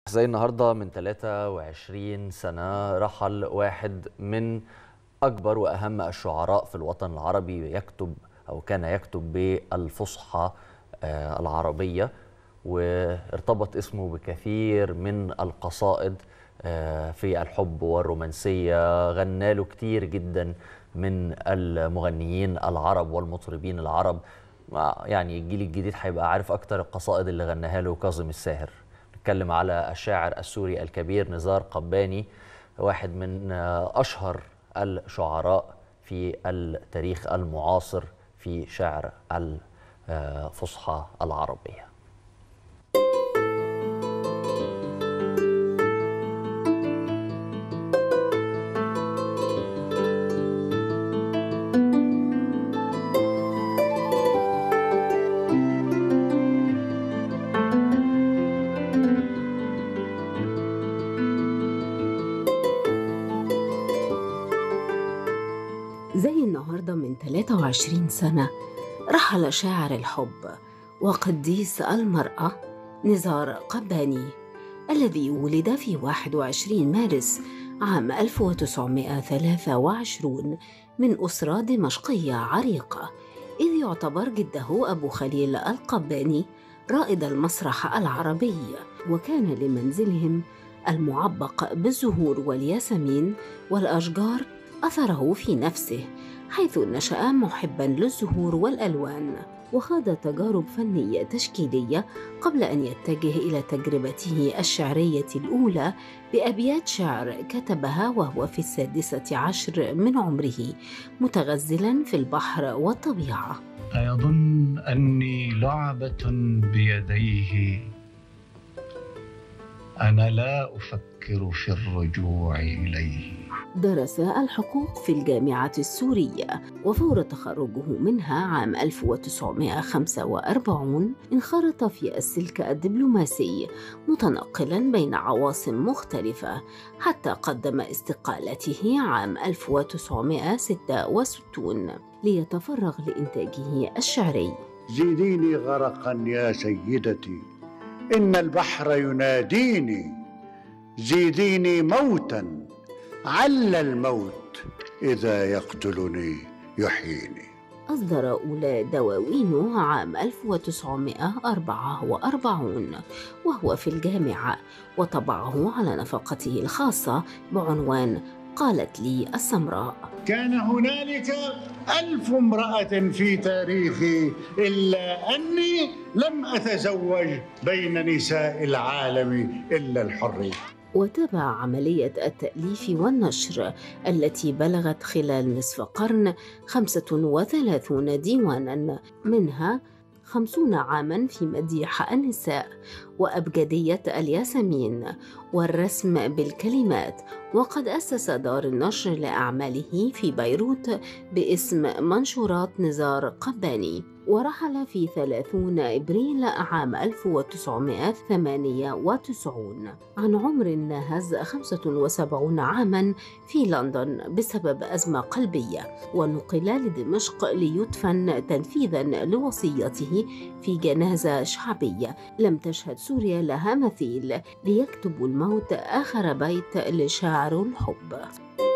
زي النهارده من 23 سنة رحل واحد من أكبر وأهم الشعراء في الوطن العربي يكتب أو كان يكتب بالفصحى آه، العربية وارتبط اسمه بكثير من القصائد آه، في الحب والرومانسية غنى له كتير جدا من المغنيين العرب والمطربين العرب مع- يعني الجيل الجديد هيبقى عارف أكتر القصائد اللي غناها له كاظم الساهر نتكلم على الشاعر السوري الكبير نزار قباني واحد من آه، أشهر الشعراء في التاريخ المعاصر في شعر الفصحى العربية زي النهاردة من 23 سنة رحل شاعر الحب وقديس المرأة نزار قباني الذي ولد في 21 مارس عام 1923 من أسرة دمشقية عريقة إذ يعتبر جده أبو خليل القباني رائد المسرح العربي وكان لمنزلهم المعبق بالزهور والياسمين والأشجار أثره في نفسه حيث نشأ محبا للزهور والألوان وخاض تجارب فنية تشكيلية قبل أن يتجه إلى تجربته الشعرية الأولى بأبيات شعر كتبها وهو في السادسة عشر من عمره متغزلا في البحر والطبيعة أيظن أني لعبة بيديه أنا لا أفكر في الرجوع إليه درس الحقوق في الجامعة السورية وفور تخرجه منها عام 1945 انخرط في السلك الدبلوماسي متنقلا بين عواصم مختلفة حتى قدم استقالته عام 1966 ليتفرغ لإنتاجه الشعري زيديني غرقا يا سيدتي ان البحر يناديني زيديني موتا عل الموت اذا يقتلني يحييني أصدر أولى دواوينه عام 1944 وهو في الجامعة وطبعه على نفقته الخاصة بعنوان قالت لي السمراء كان هنالك ألف امرأة في تاريخي إلا أني لم أتزوج بين نساء العالم إلا الحرية وتابع عملية التأليف والنشر التي بلغت خلال نصف قرن 35 ديوانا منها خمسون عاما في مديح النساء وأبجدية الياسمين والرسم بالكلمات وقد أسس دار النشر لأعماله في بيروت باسم منشورات نزار قباني ورحل في 30 إبريل عام 1998 عن عمر ناهز 75 عاما في لندن بسبب أزمة قلبية ونقل لدمشق ليدفن تنفيذا لوصيته في جنازة شعبية لم تشهد سوريا لها مثيل ليكتب الموت آخر بيت لشاعر الحب